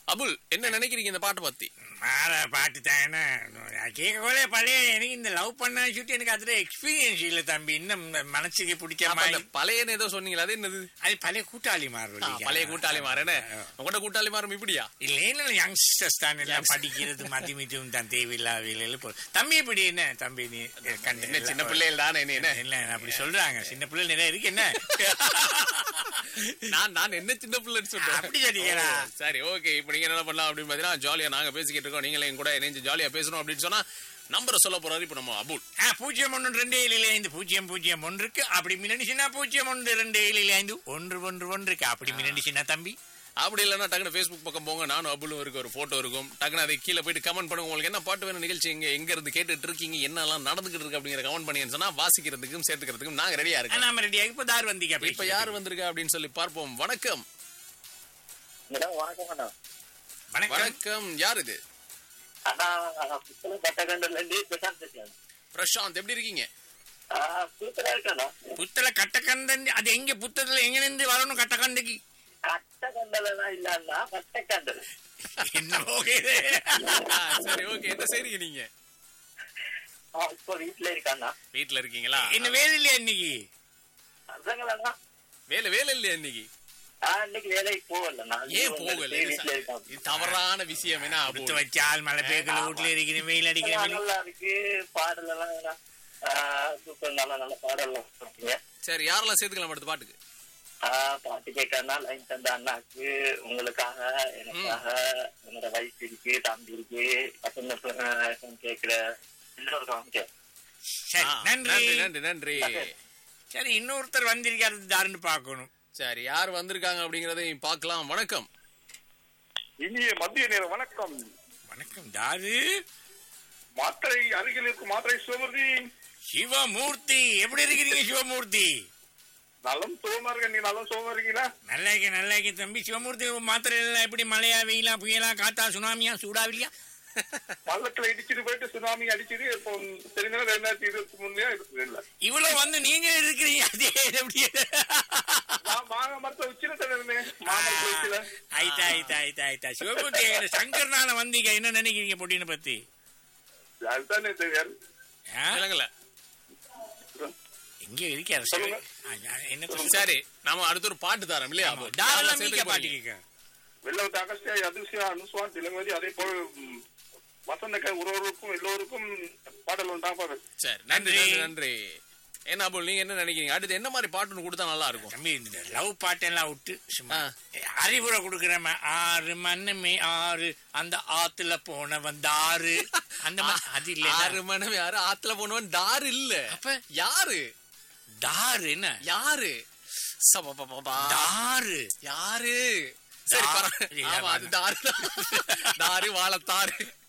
அபுல் என்ன நினைக்கிறீங்க இந்த பாட்டை பத்தி மாற பாட்டு தான் என்ன கேட்கக்கோலே பழைய எனக்கு இந்த லவ் பண்ண சுட்டி எனக்கு அதுல எக்ஸ்பீரியன்ஸ் இல்ல தம்பி இன்னும் மனசுக்கு பிடிச்ச அப்ப மாதிரி அந்த பழையன்னு ஏதோ சொன்னீங்களா அது என்னது அது பழைய கூட்டாளி ஆ, மாறுவலி பழைய கூட்டாளி மாறேன்னு உங்களோட கூட்டாளி மாறும் இப்படியா இல்ல இல்ல யங்ஸ்டர்ஸ் தான் எல்லாம் படிக்கிறது மதி மிதும் தான் தேவையில்லாத வேலையில போ தம்பி இப்படி என்ன தம்பி நீ கண்டு என்ன சின்ன பிள்ளைகள் தானே நீ என்ன இல்ல அப்படி சொல்றாங்க சின்ன பிள்ளை நிறைய இருக்கு என்ன நான் நான் என்ன சின்ன பிள்ளைன்னு சொல்றேன் அப்படி சொல்றீங்களா? ஓ, சரி ஓகே இப்போ நீங்க என்ன பண்ணலாம் அப்படின்னு பாத்தீங்கன்னா ஜாலியா நாங்க பேசிக்கிட்டு இருக்கோம் நீங்களே எங்க கூட இணைஞ்சு ஜாலியா பேசணும் அப்படின்னு சொன்னா நம்பரை சொல்ல போறாரு இப்போ நம்ம அபுல் ஆ, பூஜ்ஜியம் ஒன்று ரெண்டு ஏழு ஐந்து பூஜ்ஜியம் பூஜ்ஜியம் ஒன்று இருக்கு அப்படி மின்னடிச்சுனா பூஜ்ஜியம் ஒன்று ரெண்டு ஏழு ஐந்து ஒன்று ஒன்று ஒன்று இருக்கு அப்படி மின்னடிச்சுனா தம்பி அப்படி இல்லைன்னா டக்குனு ஃபேஸ்புக் பக்கம் போங்க நானும் அபுலும் இருக்கு ஒரு போட்டோ இருக்கும் டக்குனு அதை கீழே போயிட்டு கமெண்ட் பண்ணுங்க உங்களுக்கு என்ன பாட்டு வேணும் நிகழ்ச்சி எங்க எங்க இருந்து கேட்டுட்டு இருக்கீங்க என்னெல்லாம் நடந்துகிட்டு இருக்கு அப்படிங்கிற கமெண்ட் பண்ணீங்கன்னு சொன்னா வாசிக்கிறதுக்கும் சேர்த்துக்கிறதுக்கும் நாங்க ரெடியா ஆ, இருக்கோம் நாம ரெடியா இப்ப தார் வந்தீங்க இப்ப யார் வந்திருக்கா அப்படின்னு சொல்லி பார்ப்போம் வணக்கம் மேடம் வணக்கம் மேடம் வணக்கம் வணக்கம் யார் இது அண்ணா புத்தக கட்டகண்டல இருந்து பிரசாந்த் பேசுறேன் பிரசாந்த் எப்படி இருக்கீங்க சூப்பரா இருக்கா புத்தல கட்டக்கந்தன் அது எங்க புத்தகத்துல எங்க இருந்து வரணும் கட்டக்கண்டைக்கு கட்டகண்டலாம் இல்லன்னா கட்டக்கண்டல் என்ன போகுது ஆ, சரி ஓகே என்ன செய்றீங்க நீங்க இப்போ வீட்டுல இருக்காண்ணா வீட்ல இருக்கீங்களா என்ன வேலை இல்லையா இன்னைக்கு அதாங்களா வேலை வேலை இல்லையா இன்னைக்கு இன்னைக்கு வேலைக்கு போகலண்ணா ஏன் போகல இது வீட்டுல ச- இருக்கான் இது தவறான விஷயம் என்ன அபு? கொடுத்து வச்சால் மழை பெய்யுது வீட்டுல இருக்கிற வெயில் அடிக்கிற வெளி நல்லா இருக்கு பாடல் எல்லாம் சூப்பர் நல்ல நல்ல பாடல்லாம் போட்டீங்க சரி யாரெல்லாம் சேர்த்துக்கலாம் அடுத்த பாட்டுக்கு ஆஹ் பாட்டு கேட்கறதுனா லைன் தந்த அண்ணாக்கு உங்களுக்காக எனக்காக என்னோட வயசு இருக்கு தம்பி இருக்கு பசங்க கேட்கிற எல்லோருக்கும் ஓகே சரி ஆ, நன்றி நன்றி நன்றி சரி இன்னொருத்தர் வந்திருக்காரு தாருன்னு பார்க்கணும் சரி யார் வந்திருக்காங்க அப்படிங்கறதையும் பார்க்கலாம் வணக்கம் இனிய மத்திய நேர வணக்கம் வணக்கம் தாரு மாத்திரை அருகில் இருக்கும் மாத்திரை சிவமூர்த்தி சிவமூர்த்தி எப்படி இருக்கிறீங்க சிவமூர்த்தி நலம் சுகமா இருக்க நீ நலம் சுகமா இருக்கீங்களா நல்லா இருக்கு நல்லா இருக்கு தம்பி சிவமூர்த்தி மாத்திரை எல்லாம் எப்படி மழையா வெயிலா புயலா காத்தா சுனாமியா சூடாவிலியா பள்ளத்துல இடிச்சிட்டு போயிட்டு சுனாமி அடிச்சிட்டு இப்போ தெரிஞ்சா ரெண்டாயிரத்தி இருபத்தி மூணுலயா இருக்குது இல்ல இவ்வளவு வந்து நீங்க இருக்கிறீங்க அதே எப்படி நான் மாங்க மரத்தை உச்சில இருந்தேன் மாமரத்துல உச்சில ஆயிட்டா ஆயிட்டா ஆயிட்டா ஆயிட்டா சிவமூர்த்தி எங்க சங்கர்னால வந்தீங்க என்ன நினைக்கிறீங்க பொட்டினை பத்தி அதுதானே தெரியாது ஆ? விளங்கல எங்க இருக்காரு சிவ- சொல்லுங்க. ஆ, நான் என்ன சொல்றது? சரி நாம அடுத்த ஒரு பாட்டு தரோம் இல்லையா அபு? தாராளமா யாரெல்லாம் நீங்க சேர்த்துக்க பாட்டு போறீங்க? கேட்க வெள்ளவத்து அகஸ்தியா அதிர்ஷ்யா அனுசுவான் திலங்கதி அதே போல ம், வசந்த ஒருவருக்கும் எல்லோருக்கும் பாடல் உண்டாப்பாரு சரி நன்றி நன்றி. நன்றி நன்றி என்ன அபுல் நீங்க என்ன நினைக்கிறீங்க அடுத்து என்ன மாதிரி பாட்டுன்னு கொடுத்தா நல்லா இருக்கும் தம்பி இந்த லவ் பாட்டெல்லாம் விட்டு சும்மா ஆ. அறிவுரை கொடுக்குறம ஆறு மண்ணுமே ஆறு அந்த ஆத்துல போனவன் தாரு அந்த மா- அது இல்ல ஆறு மணி யாரு ஆத்துல போனவன் தாரு இல்ல அப்ப? யாரு தாரு என்ன யாரு சபபபபா. தாரு யாரு சரி தா- பரவாயில்ல. இல்ல, ஆமா அது தாரு தான். தாரு வாழத்தாரு